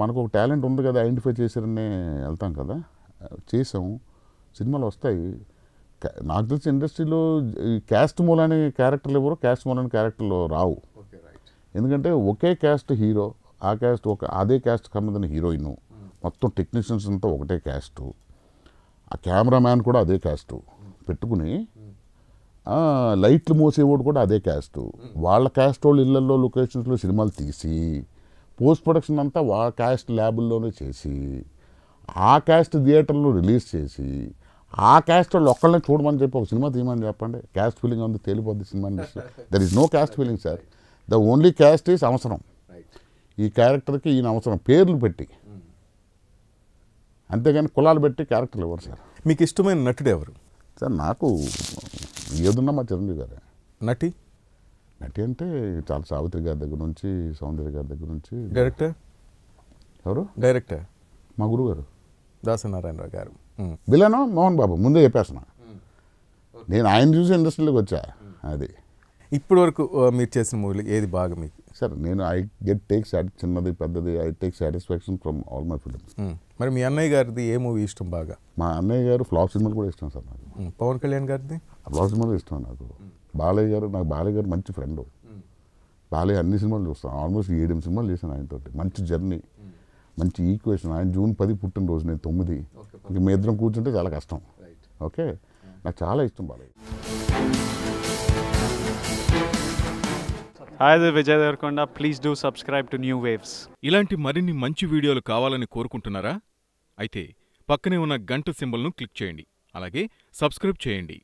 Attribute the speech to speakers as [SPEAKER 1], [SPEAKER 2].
[SPEAKER 1] మనకు ఒక టాలెంట్ ఉంది కదా ఐడెంటిఫై చేశారని వెళ్తాం కదా చేసాం సినిమాలు వస్తాయి కా- నాకు తెలిసి ఇండస్ట్రీలో ఈ క్యాస్ట్ మూలాని క్యారెక్టర్లు ఎవరు క్యాస్ట్ మూలాని క్యారెక్టర్లు రావు
[SPEAKER 2] ఓకే రైట్
[SPEAKER 1] ఎందుకంటే ఒకే క్యాస్ట్ హీరో ఆ క్యాస్ట్ ఒక అదే క్యాస్ట్ సంబంధించిన హీరోయిన్ మొత్తం టెక్నీషియన్స్ అంతా ఒకటే క్యాస్టు ఆ కెమెరామ్యాన్ కూడా అదే క్యాస్టు పెట్టుకుని ఆ, లైట్లు మోసేవాడు కూడా అదే క్యాస్టు వాళ్ళ క్యాస్ట్ వాళ్ళు ఇళ్లలో లొకేషన్స్లో సినిమాలు తీసి పోస్ట్ ప్రొడక్షన్ అంతా వా క్యాస్ట్ ల్యాబుల్లోనే చేసి ఆ క్యాస్ట్ థియేటర్లో రిలీజ్ చేసి ఆ క్యాస్ట్ వాళ్ళు ఒక్కళ్ళనే చూడమని చెప్పి ఒక సినిమా తీయమని చెప్పండి క్యాస్ట్ ఫీలింగ్ ఉంది తేలిపోద్ది cinema industry there is no caste feeling sir the only caste is అవసరం
[SPEAKER 2] రైట్
[SPEAKER 1] ఈ క్యారెక్టర్కి ఈయన అవసరం పేర్లు పెట్టి అంతేగాని కులాలు పెట్టి క్యారెక్టర్లు ఇవ్వరు సార్
[SPEAKER 3] మీకు ఇష్టమైన నటుడు ఎవరు
[SPEAKER 1] సార్ నాకు ఏదున్నా మా చిరంజీవి గారే
[SPEAKER 3] నటి
[SPEAKER 1] నటి అంటే చాలా సావిత్రి గారి దగ్గర నుంచి సౌందర్య గారి దగ్గర నుంచి
[SPEAKER 3] డైరెక్టర్
[SPEAKER 1] ఎవరు
[SPEAKER 3] డైరెక్టర్
[SPEAKER 1] మా గురువు గారు
[SPEAKER 3] దాసనారాయణరావు గారు మ్మ్.
[SPEAKER 1] విలను మోహన్ బాబు ముందే చెప్పేస్తున్నా నేను ఆయన చూసి ఇండస్ట్రీలోకి వచ్చా అది
[SPEAKER 3] ఇప్పటి వరకు ఆ, మీరు చేసిన మూవీలు ఏది బాగా మీకు
[SPEAKER 1] సార్ నేను ఐ గెట్ టేక్ చిన్నది పెద్దది I take satisfaction from all my films
[SPEAKER 3] మ్మ్. మరి మీ అన్నయ్య గారిది ఏ మూవీ ఇష్టం బాగా
[SPEAKER 1] మా అన్నయ్య గారు ఫ్లాప్ సినిమాలు కూడా ఇష్టం సార్ నాకు
[SPEAKER 3] మ్మ్. పవన్ కళ్యాణ్ గారిది
[SPEAKER 1] ఆ ఫ్లాప్ సినిమాలు ఇష్టం నాకు బాలయ్య గారు నాకు బాలయ్య గారు మంచి ఫ్రెండ్ బాలయ్య అన్ని సినిమాలు చూస్తాను ఆల్మోస్ట్ ఏడెనిమిది సినిమాలు చేశాను ఆయనతో మంచి జర్నీ మంచి ఈక్వేషన్ ఆయన జూన్ పది పుట్టినరోజు నేను తొమ్మిది ఇంక మీ ఇద్దరం కూర్చుంటే చాలా కష్టం
[SPEAKER 2] రైట్
[SPEAKER 1] ఓకే నాకు చాలా ఇష్టం Balayya
[SPEAKER 4] Hi, this is Vijay Devarkonda. Please do subscribe to New Waves.
[SPEAKER 5] ఇలాంటి మరిన్ని మంచి వీడియోలు కావాలని కోరుకుంటున్నారా అయితే పక్కనే ఉన్న గంట సింబల్ను క్లిక్ చేయండి అలాగే సబ్స్క్రైబ్ చేయండి